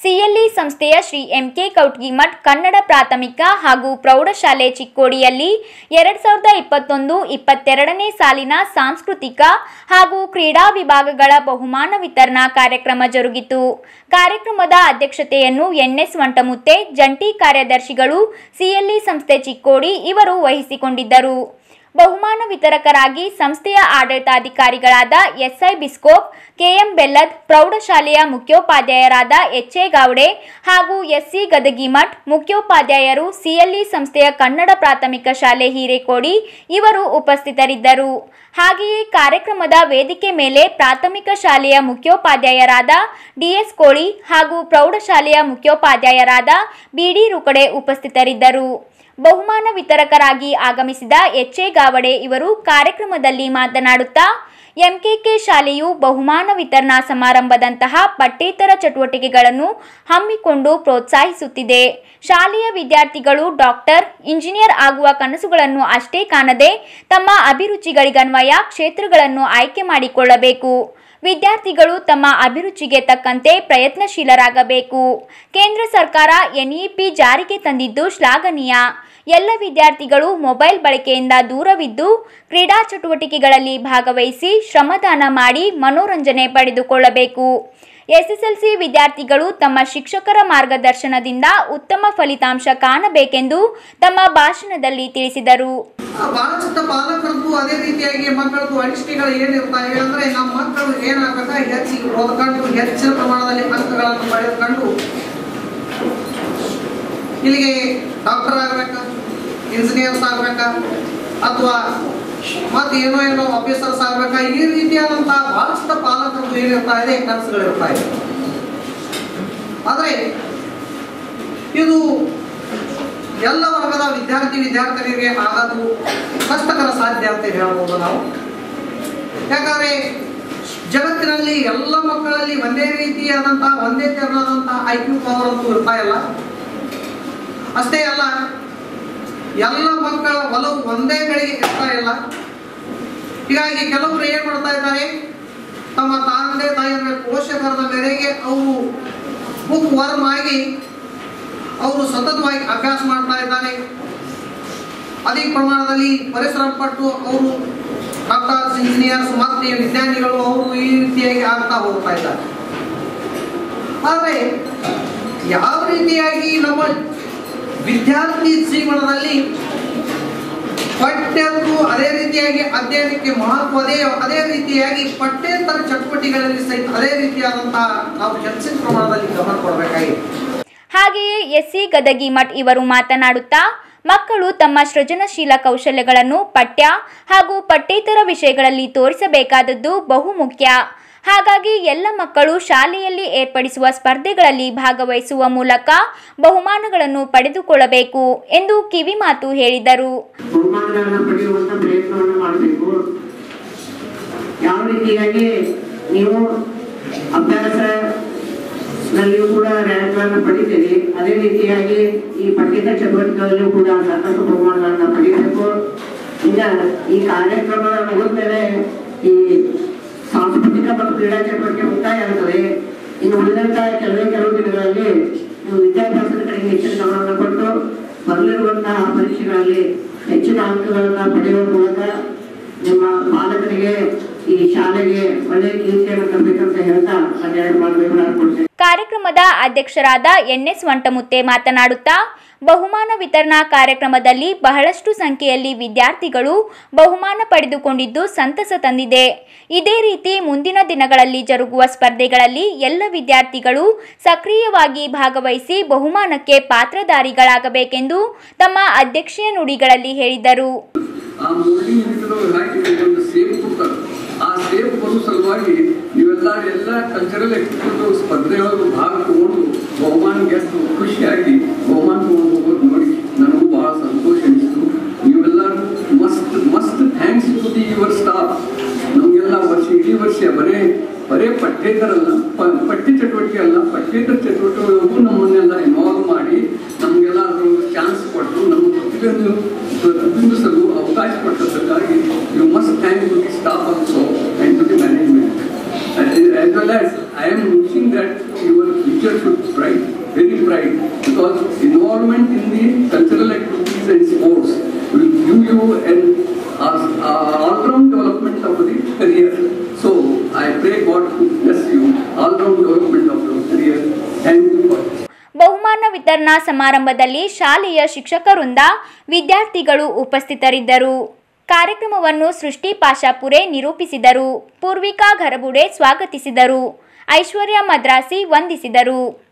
CLE ಸಂಸ್ಥೆಯ Shri MK Koutgimath Kannada ಪ್ರಾಥಮಿಕ ಹಾಗೂ ಪ್ರೌಢಶಾಲೆ ಚಿಕ್ಕೋಡಿಯಲ್ಲಿ ಎರಡ್ ಸಾವಿರದ ಇಪ್ಪತ್ತೊಂದು ಇಪ್ಪತ್ತೆರಡನೇ ಸಾಲಿನ ಸಾಂಸ್ಕೃತಿಕ ಹಾಗೂ ಕ್ರೀಡಾ ವಿಭಾಗಗಳ ಬಹುಮಾನ ವಿತರಣಾ ಕಾರ್ಯಕ್ರಮ ಜರುಗಿತು ಕಾರ್ಯಕ್ರಮದ ಅಧ್ಯಕ್ಷತೆಯನ್ನು ಎನ್ಎಸ್ ವಂಟಮುತ್ತೆ ಜಂಟಿ ಕಾರ್ಯದರ್ಶಿಗಳು ಸಿಎಲ್ಇ ಸಂಸ್ಥೆ ಚಿಕ್ಕೋಡಿ ಇವರು ವಹಿಸಿಕೊಂಡಿದ್ದರು ಬಹುಮಾನ ವಿತರಕರಾಗಿ ಸಂಸ್ಥೆಯ ಆಡಳಿತಾಧಿಕಾರಿಗಳಾದ ಎಸ್ಐ ಬಿಸ್ಕೋಪ್ ಕೆಎಂ ಬೆಲ್ಲದ್ ಪ್ರೌಢಶಾಲೆಯ ಮುಖ್ಯೋಪಾಧ್ಯಾಯರಾದ ಎಚ್ ಎ ಗಾವಡೆ ಹಾಗೂ ಎಸ್ಸಿ ಗದಗಿಮಠ್ ಮುಖ್ಯೋಪಾಧ್ಯಾಯರು ಸಿಎಲ್ಇ ಸಂಸ್ಥೆಯ ಕನ್ನಡ ಪ್ರಾಥಮಿಕ ಶಾಲೆ ಹಿರೇಕೋಡಿ ಇವರು ಉಪಸ್ಥಿತರಿದ್ದರು ಹಾಗೆಯೇ ಕಾರ್ಯಕ್ರಮದ ವೇದಿಕೆ ಮೇಲೆ ಪ್ರಾಥಮಿಕ ಶಾಲೆಯ ಮುಖ್ಯೋಪಾಧ್ಯಾಯರಾದ ಡಿಎಸ್ ಕೋಳಿ ಹಾಗೂ ಪ್ರೌಢಶಾಲೆಯ ಮುಖ್ಯೋಪಾಧ್ಯಾಯರಾದ ಬಿಡಿ ರುಕಡೆ ಉಪಸ್ಥಿತರಿದ್ದರು ಬಹುಮಾನ ವಿತರಕರಾಗಿ ಆಗಮಿಸಿದ ಎಚ್ ಎ ಗಾವಡೆ ಇವರು ಕಾರ್ಯಕ್ರಮದಲ್ಲಿ ಮಾತನಾಡುತ್ತಾ ಎಂಕೆಕೆ ಶಾಲೆಯು ಬಹುಮಾನ ವಿತರಣಾ ಸಮಾರಂಭದಂತಹ ಪಠ್ಯೇತರ ಚಟುವಟಿಕೆಗಳನ್ನು ಹಮ್ಮಿಕೊಂಡು ಪ್ರೋತ್ಸಾಹಿಸುತ್ತಿದೆ ಶಾಲೆಯ ವಿದ್ಯಾರ್ಥಿಗಳು ಡಾಕ್ಟರ್ ಇಂಜಿನಿಯರ್ ಆಗುವ ಕನಸುಗಳನ್ನು ಅಷ್ಟೇ ಕಾಣದೆ ತಮ್ಮ ಅಭಿರುಚಿಗಳಿಗನ್ವಯ ಕ್ಷೇತ್ರಗಳನ್ನು ಆಯ್ಕೆ ಮಾಡಿಕೊಳ್ಳಬೇಕು ವಿದ್ಯಾರ್ಥಿಗಳು ತಮ್ಮ ಅಭಿರುಚಿಗೆ ತಕ್ಕಂತೆ ಪ್ರಯತ್ನಶೀಲರಾಗಬೇಕು ಕೇಂದ್ರ ಸರ್ಕಾರ ಎನ್ಇಪಿ ಜಾರಿಗೆ ತಂದಿದ್ದು ಶ್ಲಾಘನೀಯ ಎಲ್ಲ ವಿದ್ಯಾರ್ಥಿಗಳು ಮೊಬೈಲ್ ಬಳಕೆಯಿಂದ ದೂರವಿದ್ದು ಕ್ರೀಡಾ ಚಟುವಟಿಕೆಗಳಲ್ಲಿ ಭಾಗವಹಿಸಿ ಶ್ರಮದಾನ ಮಾಡಿ ಮನೋರಂಜನೆ ಪಡೆದುಕೊಳ್ಳಬೇಕು ಎಸ್ಎಸ್ಎಲ್ಸಿ ವಿದ್ಯಾರ್ಥಿಗಳು ತಮ್ಮ ಶಿಕ್ಷಕರ ಮಾರ್ಗದರ್ಶನದಿಂದ ಉತ್ತಮ ಫಲಿತಾಂಶ ಕಾಣಬೇಕೆಂದು ತಮ್ಮ ಭಾಷಣದಲ್ಲಿ ತಿಳಿಸಿದರು ಆ ಬಹಳಷ್ಟು ಪಾಲಕರದ್ದು ಅದೇ ರೀತಿಯಾಗಿ ಮಕ್ಕಳದ್ದು ಅನಿಷ್ಠೆಗಳು ಏನಿರ್ತಾವೆ ಅಂದ್ರೆ ನಮ್ಮ ಮಕ್ಕಳು ಏನಾಗಬೇಕ ಹೆಚ್ಚಿಗೆ ಓದ್ಕೊಂಡು ಹೆಚ್ಚಿನ ಪ್ರಮಾಣದಲ್ಲಿ ಅಂಕಗಳನ್ನು ಪಡೆದುಕೊಂಡು ಇಲ್ಲಿಗೆ ಡಾಕ್ಟರ್ ಆಗ್ಬೇಕಾ ಇಂಜಿನಿಯರ್ಸ್ ಆಗ್ಬೇಕಾ ಅಥವಾ ಮತ್ತೆ ಏನೋ ಏನೋ ಆಫೀಸರ್ಸ್ ಆಗ್ಬೇಕಾ ಈ ರೀತಿಯಾದಂತಹ ಬಹಳಷ್ಟು ಪಾಲಕರದ್ದು ಏನಿರ್ತಾ ಇದೆ ಕನಸುಗಳಿರ್ತಾ ಇದೆ ಆದರೆ ಇದು ಎಲ್ಲ ವರ್ಗದ ವಿದ್ಯಾರ್ಥಿ ವಿದ್ಯಾರ್ಥಿನಿಯರಿಗೆ ಆಗೋದು ಕಷ್ಟಕರ ಸಾಧ್ಯ ಅಂತ ಹೇಳ್ಬೋದು ನಾವು ಯಾಕಂದ್ರೆ ಜಗತ್ತಿನಲ್ಲಿ ಎಲ್ಲ ಮಕ್ಕಳಲ್ಲಿ ಒಂದೇ ರೀತಿಯಾದಂತಹ ಒಂದೇ ತೆರನಾದಂತಹ ಐ ಕ್ಯೂ ಪವರ್ ಅಂತೂ ಇರ್ತಾ ಇಲ್ಲ ಅಷ್ಟೇ ಅಲ್ಲ ಎಲ್ಲ ಮಕ್ಕಳ ಒಲವು ಒಂದೇ ಕಡೆಗೆ ಇರ್ತಾ ಇಲ್ಲ ಹೀಗಾಗಿ ಕೆಲವರು ಏನ್ ಮಾಡ್ತಾ ಇದ್ದಾರೆ ತಮ್ಮ ತಂದೆ ತಾಯಿಯ ಪೋಷಕರ ಮೇರೆಗೆ ಅವರು ಬುಕ್ ವರ್ಮ್ ಆಗಿ ಅವರು ಸತತವಾಗಿ ಅಭ್ಯಾಸ ಮಾಡ್ತಾ ಇದ್ದಾರೆ ಅಧಿಕ ಪ್ರಮಾಣದಲ್ಲಿ ಪರಿಶ್ರಮ ಪಟ್ಟು ಅವರು ಡಾಕ್ಟರ್ಸ್ ಇಂಜಿನಿಯರ್ಸ್ ಮತ್ತೆ ವಿಜ್ಞಾನಿಗಳು ಅವರು ಈ ರೀತಿಯಾಗಿ ಆಗ್ತಾ ಹೋಗ್ತಾ ಇದ್ದಾರೆ ಆದರೆ ಯಾವ ರೀತಿಯಾಗಿ ನಮ್ಮ ವಿದ್ಯಾರ್ಥಿ ಜೀವನದಲ್ಲಿ ಪಠ್ಯಕ್ಕೂ ಅದೇ ರೀತಿಯಾಗಿ ಅಧ್ಯಯನಕ್ಕೆ ಮಹತ್ವ ಅದೇ ಅದೇ ರೀತಿಯಾಗಿ ಪಠ್ಯೇತರ ಚಟುವಟಿಕೆಗಳಲ್ಲಿ ಸಹಿತ ಅದೇ ರೀತಿಯಾದಂತಹ ನಾವು ಹೆಚ್ಚಿನ ಪ್ರಮಾಣದಲ್ಲಿ ಗಮನ ಕೊಡಬೇಕಾಗಿದೆ ಹಾಗೆಯೇ ಎಸ್ಸಿ ಗದಗಿ ಮಠ್ ಇವರು ಮಾತನಾಡುತ್ತಾ ಮಕ್ಕಳು ತಮ್ಮ ಸೃಜನಶೀಲ ಕೌಶಲ್ಯಗಳನ್ನು ಪಠ್ಯ ಹಾಗೂ ಪಠ್ಯೇತರ ವಿಷಯಗಳಲ್ಲಿ ತೋರಿಸಬೇಕಾದದ್ದು ಬಹುಮುಖ್ಯ ಹಾಗಾಗಿ ಎಲ್ಲ ಮಕ್ಕಳು ಶಾಲೆಯಲ್ಲಿ ಏರ್ಪಡಿಸುವ ಸ್ಪರ್ಧೆಗಳಲ್ಲಿ ಭಾಗವಹಿಸುವ ಮೂಲಕ ಬಹುಮಾನಗಳನ್ನು ಪಡೆದುಕೊಳ್ಳಬೇಕು ಎಂದು ಕಿವಿಮಾತು ಹೇಳಿದರು ಬಹುಮಾನಗಳನ್ನ ಪಡೆಯುವಂತ ಪ್ರಯತ್ನವನ್ನು ಮಾಡಬೇಕು ಯಾವ ರೀತಿಯಾಗಿ ನೀವು ಅಭ್ಯಾಸದಲ್ಲಿಯೂ ಕೂಡ ರ್ಯಾಂಕ್ಗಳನ್ನು ಪಡಿತೀರಿ ಅದೇ ರೀತಿಯಾಗಿ ಈ ಪಠ್ಯೇತರ ಚಟುವಟಿಕೆಗಳಲ್ಲಿಯೂ ಕೂಡ ಸಾಕಷ್ಟು ಬಹುಮಾನಗಳನ್ನ ಪಡಿಬೇಕು ಈಗ ಈ ಕಾರ್ಯಕ್ರಮ ಮುಗಿದ ಮೇಲೆ ಈ ಸಾಂಸ್ಕೃತಿಕ ಮತ್ತು ಕ್ರೀಡಾ ಚಟುವಟಿಕೆ ಮುಕ್ತಾಯ ಆಗ್ತದೆ ಇನ್ನು ಉಳಿದಂತ ಕೆಲವೇ ಕೆಲವು ದಿನಗಳಲ್ಲಿ ನೀವು ವಿದ್ಯಾಭ್ಯಾಸದ ಕಡೆಗೆ ಹೆಚ್ಚಿನ ಗಮನವನ್ನು ಕೊಟ್ಟು ಬರಲಿರುವಂತಹ ಪರೀಕ್ಷೆಗಳಲ್ಲಿ ಹೆಚ್ಚಿನ ಅಂಕಗಳನ್ನ ಪಡೆಯುವ ಮೂಲಕ ನಿಮ್ಮ ಪಾಲಕರಿಗೆ ಈ ಶಾಲೆಗೆ ಒಳ್ಳೆಯ ಕೀರ್ತಿಯನ್ನು ತರಬೇಕಂತ ಹೇಳ್ತಾ ನಾನು ಎರಡು ಮಾತುಗಳನ್ನು ಆಡ್ಕೊಳ್ತೇನೆ ಕಾರ್ಯಕ್ರಮದ ಅಧ್ಯಕ್ಷರಾದ ಎನ್ಎಸ್ ವಂಟಮುತ್ತೆ ಮಾತನಾಡುತ್ತಾ ಬಹುಮಾನ ವಿತರಣಾ ಕಾರ್ಯಕ್ರಮದಲ್ಲಿ ಬಹಳಷ್ಟು ಸಂಖ್ಯೆಯಲ್ಲಿ ವಿದ್ಯಾರ್ಥಿಗಳು ಬಹುಮಾನ ಪಡೆದುಕೊಂಡಿದ್ದು ಸಂತಸ ತಂದಿದೆ ಇದೇ ರೀತಿ ಮುಂದಿನ ದಿನಗಳಲ್ಲಿ ಜರುಗುವ ಸ್ಪರ್ಧೆಗಳಲ್ಲಿ ಎಲ್ಲ ವಿದ್ಯಾರ್ಥಿಗಳು ಸಕ್ರಿಯವಾಗಿ ಭಾಗವಹಿಸಿ ಬಹುಮಾನಕ್ಕೆ ಪಾತ್ರಧಾರಿಗಳಾಗಬೇಕೆಂದು ತಮ್ಮ ಅಧ್ಯಕ್ಷೀಯ ನುಡಿಗಳಲ್ಲಿ ಹೇಳಿದರು ಆ ಮೋಲ್ಡಿಂಗ್ ಹಿಡಿದು ಹಾಕಿ ಒಂದು ಸೇಫ್ ಕೊಡ್ತಾರೆ ಆ ಸೇಫ್ ಬರೋ ಸಲುವಾಗಿ ನೀವೆಲ್ಲ ಎಲ್ಲ ಕಲ್ಚರಲ್ ಎಕ್ಸ್ಪೋರ್ಟ್ ಸ್ಪರ್ಧೆಯೊಳಗೆ ಭಾಗ ತಗೊಂಡು ಬಹುಮಾನ ಗೆದ್ದು ಖುಷಿಯಾಗಿ ಬಹುಮಾನ ತಗೊಂಡು ಹೋಗೋದು ನೋಡಿ ನನಗೂ ಬಹಳ ಸಂತೋಷ ಅನಿಸ್ತು ನೀವೆಲ್ಲರೂ ಮಸ್ತ್ ಮಸ್ತ್ thanks to the your staff ನಮಗೆಲ್ಲ ವರ್ಷ ಇಡೀ ವರ್ಷ ಬರೇ ಬರೇ ಪಠ್ಯೇತರ ಅಲ್ಲ ಪ- ಪಠ್ಯ ಚಟುವಟಿಕೆ ಅಲ್ಲ ಪಠ್ಯೇತರ ಚಟುವಟಿಕೆಗಳಿಗೂ ನಮ್ಮನ್ನೆಲ್ಲ ಇನ್ವಾಲ್ವ್ ಮಾಡಿ ನಮಗೆಲ್ಲ ಅದ್ರ ಚಾನ್ಸ್ ಕೊಟ್ಟು ನಮ್ಮ ಪ್ರತಿಭೆಯನ್ನು ಪ್ರತಿಬಿಂಬಿಸಲು ಅವಕಾಶ ಕೊಟ್ಟದ್ದಕ್ಕಾಗಿ you must thank to the staff also and to the management as well as I am wishing that your future should bright pride because involvement in the cultural activities and sports will give you an uh, uh, all-round development of the career. So I pray God to bless you all-round development of your career. Thank you for ಬಹುಮಾನ ವಿತರಣಾ ಸಮಾರಂಭದಲ್ಲಿ ಶಾಲೆಯ ಶಿಕ್ಷಕರಿಂದ ವಿದ್ಯಾರ್ಥಿಗಳು ಉಪಸ್ಥಿತರಿದ್ದರು ಕಾರ್ಯಕ್ರಮವನ್ನು ಸೃಷ್ಟಿ ಪಾಶಾಪುರೆ ನಿರೂಪಿಸಿದರು ಪೂರ್ವಿಕಾ ಘರಬುಡೆ ಸ್ವಾಗತಿಸಿದರು ಐಶ್ವರ್ಯ ಮದ್ರಾಸಿ ವಂದಿಸಿದರು